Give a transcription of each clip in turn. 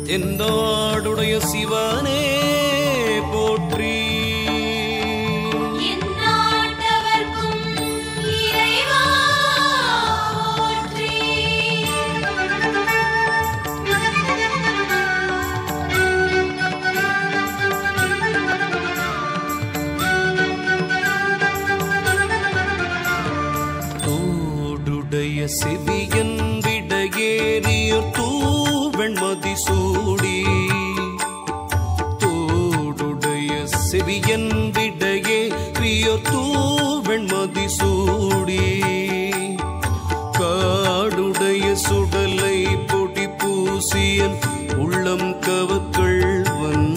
தென்னாடுடைய சிவனே போற்றி எந்நாட்டவர்க்கும் இறைவா போற்றி. தோடுடைய செவியன் விடையேறியோர் தூவெண்மதி சூடி தோடுடைய செவியன் விடையேறியோர் தூவெண்மதி சூடி காடுடைய சுடலை பொடி பூசியன் உள்ளம் கவக்கள்வன்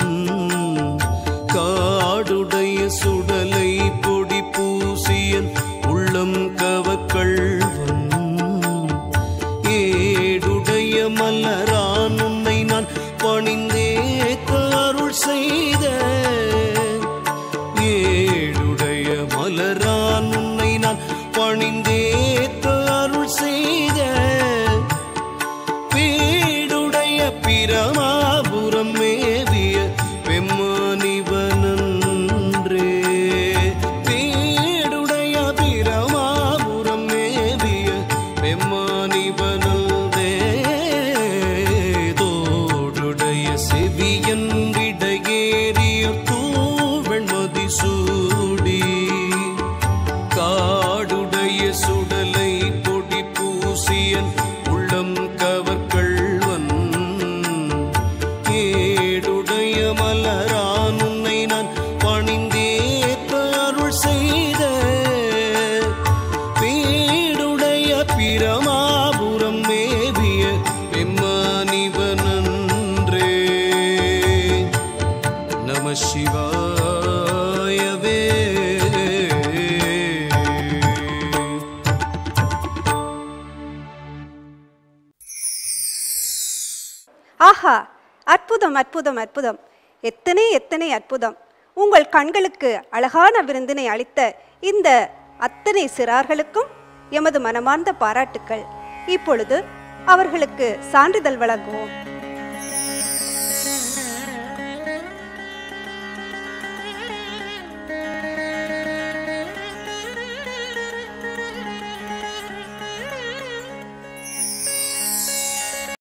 காடுடைய சுடலை பொடி பூசியன் உள்ளம் கவக்கள்வன் ஏடுடைய மலரான் உன்னை நான் பணிந்தே அருள் செய்த ஏடுடைய மலரான் உன்னை நான் பணிந்தே அருள் செய்த வீடுடைய பிரமாபுரம் மேவிய பெம்மானிவனன்றே வீடுடைய பிரமாபுரம் மேவிய பெம்மானிவனன்றே தோடுடைய செவியன் விடையேறிய தூவெண்மதி சூடி காடுடைய சுடலை பொடி பூசியன் உள்ளம் கவர்கள்வன் ஏடுடைய மலரான் உன்னை நான் பணிந்தேற்ற அருள் செய்த வீடுடைய பிரமாபுரம் மேவிய பெம்மானிவனன்றே நம சிவாயவே ஆஹா அற்புதம் அற்புதம் அற்புதம் எத்தனை எத்தனை அற்புதம் உங்கள் கண்களுக்கு அழகான விருந்தினை அளித்த இந்த அத்தனை சிறார்களுக்கும் எமது மனமார்ந்த பாராட்டுக்கள் இப்பொழுது அவர்களுக்கு சான்றிதழ் வழங்குவோம்